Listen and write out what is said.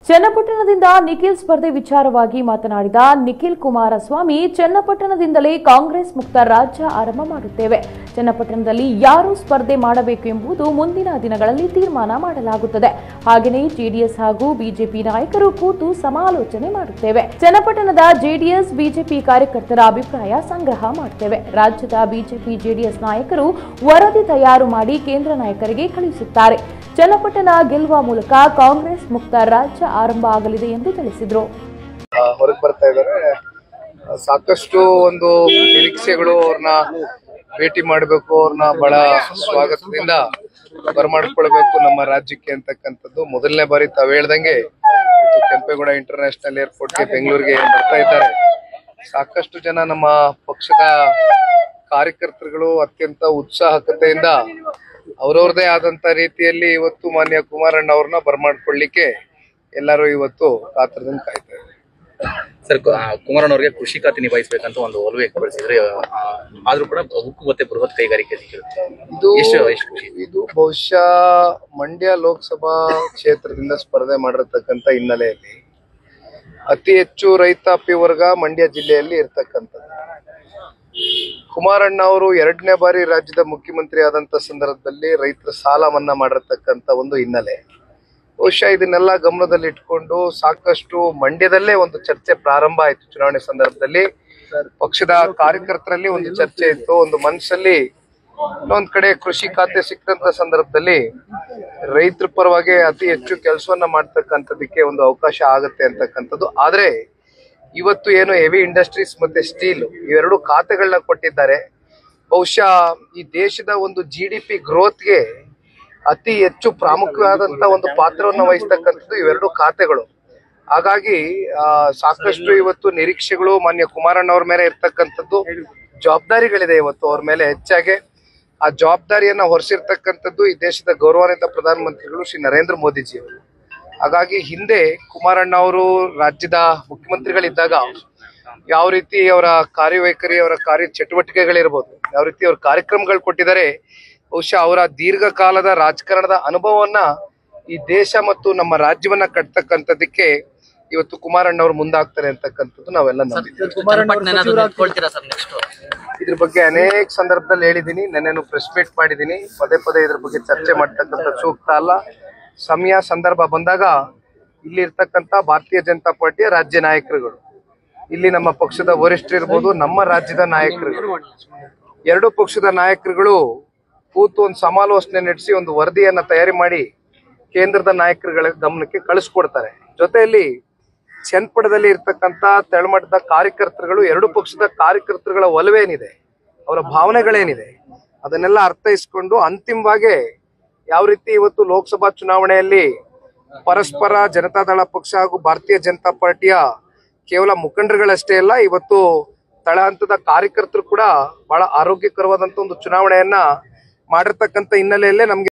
ಚನ್ನಪಟ್ಟಣದಿಂದ ನಿಖಿಲ್ ಸ್ಪರ್ಧೆ ವಿಚಾರವಾಗಿ ಮಾತನಾಡಿದ ನಿಖಿಲ್ ಕುಮಾರಸ್ವಾಮಿ ಚನ್ನಪಟ್ಟಣದಿಂದಲೇ ಕಾಂಗ್ರೆಸ್ ಮುಕ್ತ ರಾಜ್ಯ ಆರಂಭ ಮಾಡುತ್ತೇವೆ ಚನ್ನಪಟ್ಟಣದಲ್ಲಿ ಯಾರು ಸ್ಪರ್ಧೆ ಮಾಡಬೇಕು ಎಂಬುದು ಮುಂದಿನ ದಿನಗಳಲ್ಲಿ ತೀರ್ಮಾನ ಮಾಡಲಾಗುತ್ತದೆ ಹಾಗೆಯೇ ಜೆಡಿಎಸ್ ಹಾಗೂ ಬಿಜೆಪಿ ನಾಯಕರು ಕೂತು ಸಮಾಲೋಚನೆ ಮಾಡುತ್ತೇವೆ ಚನ್ನಪಟ್ಟಣದ ಜೆಡಿಎಸ್ ಬಿಜೆಪಿ ಕಾರ್ಯಕರ್ತರ ಅಭಿಪ್ರಾಯ ಸಂಗ್ರಹ ಮಾಡುತ್ತೇವೆ ರಾಜ್ಯದ ಬಿಜೆಪಿ ಜೆಡಿಎಸ್ ನಾಯಕರು ವರದಿ ತಯಾರು ಮಾಡಿ ಕೇಂದ್ರ ನಾಯಕರಿಗೆ ಕಳುಹಿಸುತ್ತಾರೆ ಚನ್ನಪಟ್ಟಣ ಗೆಲ್ಲುವ ಮೂಲಕ ಕಾಂಗ್ರೆಸ್ ಮುಕ್ತ ರಾಜ್ಯ ಆರಂಭ ಆಗಲಿದೆ ಎಂದು ತಿಳಿಸಿದರು ಹೊರಗೆ ಬರ್ತಾ ಇದ್ದಾರೆ ಸಾಕಷ್ಟು ಒಂದು ನಿರೀಕ್ಷೆಗಳು ಅವ್ರನ್ನ ಭೇಟಿ ಮಾಡಬೇಕು ಅವ್ರನ್ನ ಬಹಳ ಸ್ವಾಗತದಿಂದ ಬರಮಾಡ್ಕೊಳ್ಬೇಕು ನಮ್ಮ ರಾಜ್ಯಕ್ಕೆ ಅಂತಕ್ಕಂಥದ್ದು ಮೊದಲನೇ ಬಾರಿ ತಾವ್ ಹೇಳ್ದಂಗೆ ಇವತ್ತು ಕೆಂಪೇಗೌಡ ಇಂಟರ್ನ್ಯಾಷನಲ್ ಏರ್ಪೋರ್ಟ್ಗೆ ಬೆಂಗಳೂರಿಗೆ ಬರ್ತಾ ಇದ್ದಾರೆ ಸಾಕಷ್ಟು ಜನ ನಮ್ಮ ಪಕ್ಷದ ಕಾರ್ಯಕರ್ತರುಗಳು ಅತ್ಯಂತ ಉತ್ಸಾಹಕತೆಯಿಂದ ಅವ್ರವ್ರದೇ ಆದಂತ ರೀತಿಯಲ್ಲಿ ಇವತ್ತು ಮಾನ್ಯ ಕುಮಾರಣ್ಣ ಅವ್ರನ್ನ ಬರಮಾಡ್ಕೊಳ್ಳಿಕ್ಕೆ ಎಲ್ಲರೂ ಇವತ್ತು ಕಾತರದಿಂದ ಕಾಯ್ತಾ ಇದ್ದಾರೆ ಸರ್ ಕು- ಆ, ಕುಮಾರಣ್ಣ ಅವರಿಗೆ ಕೃಷಿ ಖಾತೆ ನಿಭಾಯಿಸಬೇಕಂತ ಒಂದು ಒಲವು ವ್ಯಕ್ತಪಡಿಸಿದ್ರೆ ಆ, ಆದ್ರೂ ಕೂಡ ಉಕ್ಕು ಮತ್ತೆ ಬೃಹತ್ ಕೈಗಾರಿಕೆ ಸಿಕ್ಕಿರುತ್ತೆ ಇದು ಎಷ್ಟು ಎಷ್ಟು ಖುಷಿ ಇದು ಬಹುಶಃ ಮಂಡ್ಯ ಲೋಕಸಭಾ ಕ್ಷೇತ್ರದಿಂದ ಸ್ಪರ್ಧೆ ಮಾಡಿರ್ತಕ್ಕಂಥ ಹಿನ್ನೆಲೆಯಲ್ಲಿ ಅತಿ ಹೆಚ್ಚು ರೈತಾಪಿ ವರ್ಗ ಮಂಡ್ಯ ಜಿಲ್ಲೆಯಲ್ಲಿ ಇರ್ತಕ್ಕಂಥದ್ದು ಕುಮಾರಣ್ಣ ಅವರು ಎರಡನೇ ಬಾರಿ ರಾಜ್ಯದ ಮುಖ್ಯಮಂತ್ರಿ ಆದಂತ ಸಂದರ್ಭದಲ್ಲಿ ರೈತರ ಸಾಲ ಮನ್ನಾ ಮಾಡಿರ್ತಕ್ಕಂಥ ಒಂದು ಹಿನ್ನೆಲೆ ಬಹುಶಃ ಇದನ್ನೆಲ್ಲ ಗಮನದಲ್ಲಿ ಇಟ್ಕೊಂಡು ಸಾಕಷ್ಟು ಮಂಡ್ಯದಲ್ಲೇ ಒಂದು ಚರ್ಚೆ ಪ್ರಾರಂಭ ಆಯ್ತು ಚುನಾವಣೆ ಸಂದರ್ಭದಲ್ಲಿ ಪಕ್ಷದ ಕಾರ್ಯಕರ್ತರಲ್ಲಿ ಒಂದು ಚರ್ಚೆ ಇತ್ತು ಒಂದು ಮನಸ್ಸಲ್ಲಿ ಇನ್ನೊಂದ್ ಕಡೆ ಕೃಷಿ ಖಾತೆ ಸಿಕ್ಕಂತ ಸಂದರ್ಭದಲ್ಲಿ ರೈತರ ಪರವಾಗಿ ಅತಿ ಹೆಚ್ಚು ಕೆಲಸವನ್ನ ಮಾಡ್ತಕ್ಕಂಥದಕ್ಕೆ ಒಂದು ಅವಕಾಶ ಆಗುತ್ತೆ ಅಂತಕ್ಕಂಥದ್ದು ಆದ್ರೆ ಇವತ್ತು ಏನು ಹೆವಿ ಇಂಡಸ್ಟ್ರೀಸ್ ಮತ್ತೆ ಸ್ಟೀಲ್ ಇವೆರಡು ಖಾತೆಗಳನ್ನ ಕೊಟ್ಟಿದ್ದಾರೆ ಬಹುಶಃ ಈ ದೇಶದ ಒಂದು ಜಿ ಡಿ ಪಿ ಗ್ರೋತ್ಗೆ ಅತಿ ಹೆಚ್ಚು ಪ್ರಾಮುಖ್ಯವಾದಂತ ಒಂದು ಪಾತ್ರವನ್ನು ವಹಿಸ್ತಕ್ಕಂಥದ್ದು ಇವೆರಡು ಖಾತೆಗಳು ಹಾಗಾಗಿ ಆ, ಸಾಕಷ್ಟು ಇವತ್ತು ನಿರೀಕ್ಷೆಗಳು ಮಾನ್ಯ ಕುಮಾರಣ್ಣ ಅವ್ರ ಮೇಲೆ ಇರ್ತಕ್ಕಂಥದ್ದು ಜವಾಬ್ದಾರಿಗಳಿದೆ ಇವತ್ತು ಅವ್ರ ಮೇಲೆ ಹೆಚ್ಚಾಗಿ ಆ ಜವಾಬ್ದಾರಿಯನ್ನ ಹೊರಿಸಿರ್ತಕ್ಕಂಥದ್ದು ಈ ದೇಶದ ಗೌರವಾನ್ವಿತ ಪ್ರಧಾನಮಂತ್ರಿಗಳು ಶ್ರೀ ನರೇಂದ್ರ ಮೋದಿಜಿ ಅವರು ಹಾಗಾಗಿ ಹಿಂದೆ ಕುಮಾರಣ್ಣ ಅವರು ರಾಜ್ಯದ ಮುಖ್ಯಮಂತ್ರಿಗಳಿದ್ದಾಗ ಯಾವ ರೀತಿ ಅವರ ಕಾರ್ಯವೈಖರಿ ಅವರ ಕಾರ್ಯ ಚಟುವಟಿಕೆಗಳಿರ್ಬೋದು ಯಾವ ರೀತಿ ಅವ್ರ ಕಾರ್ಯಕ್ರಮಗಳು ಕೊಟ್ಟಿದ್ದಾರೆ ಬಹುಶಃ ಅವರ ದೀರ್ಘಕಾಲದ ರಾಜಕಾರಣದ ಅನುಭವವನ್ನ ಈ ದೇಶ ಮತ್ತು ನಮ್ಮ ರಾಜ್ಯವನ್ನ ಕಟ್ತಕ್ಕಂಥದ್ದಕ್ಕೆ ಇವತ್ತು ಕುಮಾರಣ್ಣ ಅವರು ಮುಂದಾಗ್ತಾರೆ ಅಂತಕ್ಕಂಥದ್ದು ನಾವೆಲ್ಲ ನಂಬಿದ್ದೀವಿ ನಿಂತ್ಕೊಳ್ತೀರಾ ಸರ್ ನೆಕ್ಸ್ಟ್ ಇದ್ರ ಬಗ್ಗೆ ಅನೇಕ ಸಂದರ್ಭದಲ್ಲಿ ಹೇಳಿದ್ದೀನಿ ನೆನ್ನೆನು ಪ್ರೆಸ್ ಮೀಟ್ ಮಾಡಿದ್ದೀನಿ ಪದೇ ಪದೇ ಇದ್ರ ಬಗ್ಗೆ ಚರ್ಚೆ ಮಾಡ್ತಕ್ಕಂಥ ಸೂಕ್ತ ಅಲ್ಲ ಸಮಯ ಸಂದರ್ಭ ಬಂದಾಗ ಇಲ್ಲಿ ಇರ್ತಕ್ಕಂಥ ಭಾರತೀಯ ಜನತಾ ಪಾರ್ಟಿಯ ರಾಜ್ಯ ನಾಯಕರುಗಳು ಇಲ್ಲಿ ನಮ್ಮ ಪಕ್ಷದ ವರಿಷ್ಠರು ಇರ್ಬೋದು ನಮ್ಮ ರಾಜ್ಯದ ನಾಯಕರುಗಳು ಎರಡು ಪಕ್ಷದ ನಾಯಕರುಗಳು ಕೂತು ಒಂದು ಸಮಾಲೋಚನೆ ನಡೆಸಿ ಒಂದು ವರದಿಯನ್ನ ತಯಾರಿ ಮಾಡಿ ಕೇಂದ್ರದ ನಾಯಕರುಗಳ ಗಮನಕ್ಕೆ ಕಳಿಸ್ಕೊಡ್ತಾರೆ ಜೊತೆಯಲ್ಲಿ ಚನ್ನಪಟ್ಟಣದಲ್ಲಿ ಇರ್ತಕ್ಕಂಥ ತೆಳಮಟ್ಟದ ಕಾರ್ಯಕರ್ತರುಗಳು ಎರಡು ಪಕ್ಷದ ಕಾರ್ಯಕರ್ತರುಗಳ ಒಲವೇನಿದೆ ಅವರ ಭಾವನೆಗಳೇನಿದೆ ಅದನ್ನೆಲ್ಲ ಅರ್ಥೈಸ್ಕೊಂಡು ಅಂತಿಮವಾಗಿ ಯಾವ ರೀತಿ ಇವತ್ತು ಲೋಕಸಭಾ ಚುನಾವಣೆಯಲ್ಲಿ ಪರಸ್ಪರ ಜನತಾದಳ ಪಕ್ಷ ಹಾಗೂ ಭಾರತೀಯ ಜನತಾ ಪಾರ್ಟಿಯ ಕೇವಲ ಮುಖಂಡರುಗಳಷ್ಟೇ ಅಲ್ಲ ಇವತ್ತು ತಳ ಹಂತದ ಕಾರ್ಯಕರ್ತರು ಕೂಡ ಬಹಳ ಆರೋಗ್ಯಕರವಾದಂತ ಒಂದು ಚುನಾವಣೆಯನ್ನ ಮಾಡಿರ್ತಕ್ಕಂಥ ಹಿನ್ನೆಲೆಯಲ್ಲೇ ನಮ್ಗೆ